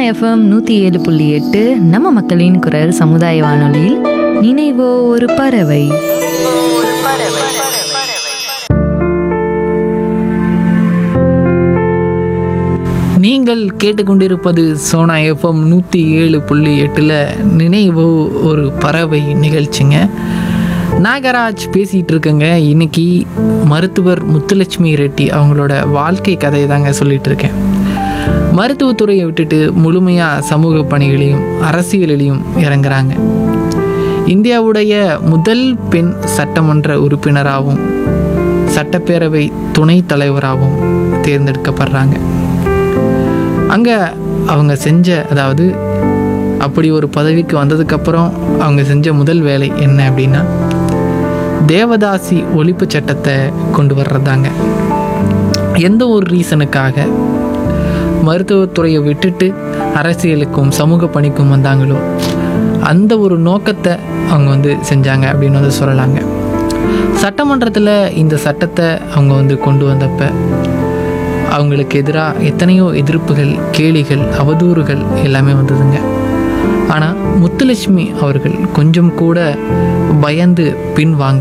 FM நூற்றி ஏழு புள்ளி எட்டு நம்ம மக்களின் குரல் சமுதாய வானொலியில் நினைவோ ஒரு பறவை நீங்கள் கேட்டுக்கொண்டிருப்பது சோனா எஃப்எம் நூற்றி ஏழு புள்ளி எட்டில் நினைவு ஒரு பறவை நிகழ்ச்சிங்க நாகராஜ் பேசிகிட்டு இருக்கேங்க இன்னைக்கு மருத்துவர் முத்துலட்சுமி ரெட்டி அவங்களோட வாழ்க்கை கதையை தாங்க சொல்லிட்டு இருக்கேன் மருத்துவத்துறையை விட்டுட்டு முழுமையாக சமூக பணிகளையும் அரசியலிலையும் இறங்குறாங்க இந்தியாவுடைய முதல் பெண் சட்டமன்ற உறுப்பினராகவும் சட்டப்பேரவை துணைத் தலைவராகவும் தேர்ந்தெடுக்கப்படுறாங்க அங்கே அவங்க செஞ்ச அதாவது அப்படி ஒரு பதவிக்கு வந்ததுக்கப்புறம் அவங்க செஞ்ச முதல் வேலை என்ன அப்படின்னா தேவதாசி ஒழிப்பு சட்டத்தை கொண்டு வர்றதாங்க எந்த ஒரு ரீசனுக்காக மருத்துவத்துறையை விட்டுட்டு அரசியலுக்கும் சமூக பணிக்கும் வந்தாங்களோ அந்த ஒரு நோக்கத்தை அவங்க வந்து செஞ்சாங்க அப்படின்னு வந்து சொல்லலாங்க சட்டமன்றத்தில் இந்த சட்டத்தை அவங்க வந்து கொண்டு வந்தப்ப அவங்களுக்கு எதிராக எத்தனையோ எதிர்ப்புகள் கேலிகள் அவதூறுகள் எல்லாமே வந்ததுங்க ஆனால் முத்துலட்சுமி அவர்கள் கொஞ்சம் கூட பயந்து பின் வாங்க